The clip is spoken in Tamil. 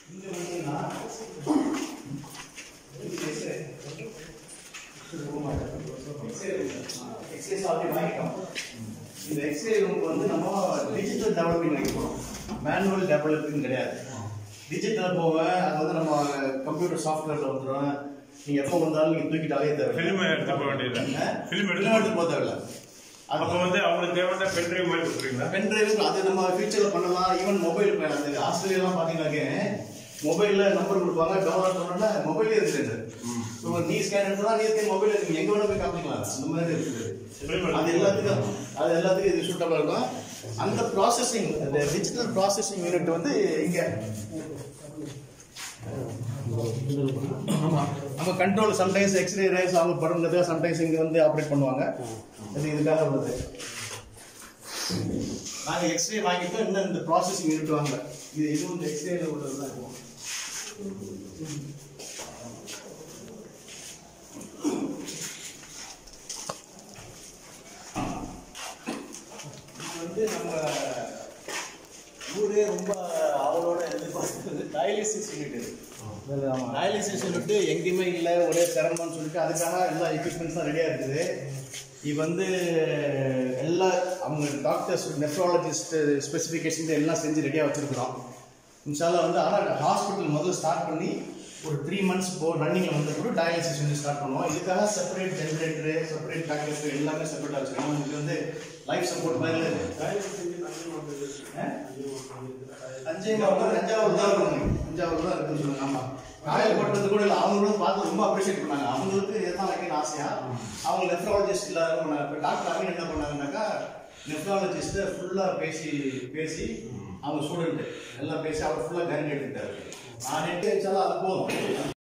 இங்க வந்தீங்கன்னா இது X-ray. எக்ஸ்ரே சாப்பிட்டு வாங்கிட்டோம் இந்த எக்ஸ்ரே ரூமுக்கு வந்து நம்ம டிஜிட்டல் டெவலப்பிங் வைக்க போகிறோம் மேனுவல் டெவலப்பிங் கிடையாது டிஜிட்டல் போக அது வந்து நம்ம கம்ப்யூட்டர் சாஃப்ட்வேரில் வந்துடும் நீங்கள் எப்போ வந்தாலும் நீங்கள் தூக்கிட்டாலே தேவை Film எடுத்து போக வேண்டியது. Film எடுத்து- எடுத்து போக தேவையில்ல அப்ப வந்து அவங்களுக்கு தேவையான பென்ட்ரைவ் மாதிரி கொடுக்குறீங்களா பென் டிரைவ் அது நம்ம ஃபியூச்சரில் பண்ணலாம் ஈவன் மொபைல் அந்த ஆஸ்திரேலியாலாம் பார்த்தீங்கன்னாக்க மொபைலில் நம்பர் கொடுப்பாங்க டவுன்லோட் பண்ணோன்னா மொபைலே இருக்குது ஸோ நீ ஸ்கேன் எடுத்தா நீ ஸ்கேன் மொபைல் நீங்கள் எங்கே வேணால் போய் காமிக்கலாம் அந்த மாதிரி இருக்குது அது எல்லாத்துக்கும் அது எல்லாத்துக்கும் இது சூட்டபிளாக இருக்கும் அந்த ப்ராசஸிங் அந்த டிஜிட்டல் ப்ராசஸிங் யூனிட் வந்து இங்கே நம்ம கண்ட்ரோல் சம்டைம்ஸ் எக்ஸ்ரே ரேஸ் அவங்க படுறதுக்காக சம்டைம்ஸ் இங்கே வந்து ஆப்ரேட் பண்ணுவாங்க இது இதுக்காக உள்ளது நாங்கள் எக்ஸ்ரே வாங்கிட்டோம் இன்னும் இந்த ப்ராசஸிங் யூனிட் வாங்கல இது இது வந்து எக்ஸ்ரேல உள்ளது தான் இருக்கும் இது வந்து நம்ம ஊரே ரொம்ப அவளோட எதிர்பார்த்தது டயாலிசிஸ் யூனிட் இது டயாலிசிஸ் யூனிட் எங்கேயுமே இல்லை ஒரே சிரமம்னு சொல்லிட்டு அதுக்காக எல்லா எக்யூப்மெண்ட்ஸும் ரெடியாக இருக்குது இது வந்து எல்லா அவங்க டாக்டர்ஸ் நெஃப்ராலஜிஸ்ட் ஸ்பெசிஃபிகேஷன் எல்லாம் செஞ்சு ரெடியாக வச்சுருக்குறோம் இன்ஷால்லா வந்து ஆனால் ஹாஸ்பிட்டல் முதல்ல ஸ்டார்ட் பண்ணி ஒரு த்ரீ மந்த்ஸ் போ ரன்னிங்கில் வந்து கூட டயாலிசிஸ் வந்து ஸ்டார்ட் பண்ணுவோம் இதுக்காக செப்பரேட் ஜென்ரேட்டரு செப்பரேட் டாக்டர்ஸ் எல்லாமே செப்பரேட்டாக வச்சுருக்கோம் இது வந்து லைஃப் சப்போர்ட் மாதிரி தஞ்சை மாவட்டம் தஞ்சாவூர் தான் இருக்கும் தஞ்சாவூர் தான் இருக்குன்னு சொல்லுவாங்க ஆமா காயப்பட்டது கூட இல்லை அவங்களும் பார்த்து ரொம்ப அப்ரிஷியேட் பண்ணாங்க அவங்களுக்கு இதுதான் வைக்கணும் ஆசையா அவங்க நெஃப்ராலஜிஸ்ட் இல்லாத பண்ணாங்க இப்போ டாக்டர் அமீன் என்ன பண்ணாங்கன்னாக்கா நெஃப்ராலஜிஸ்ட்டை ஃபுல்லாக பேசி பேசி அவங்க ஸ்டூடெண்ட் எல்லாம் பேசி அவர் ஃபுல்லாக கரண்ட் எடுத்துட்டாரு நான் நெட்டு வச்சாலும் அது போதும்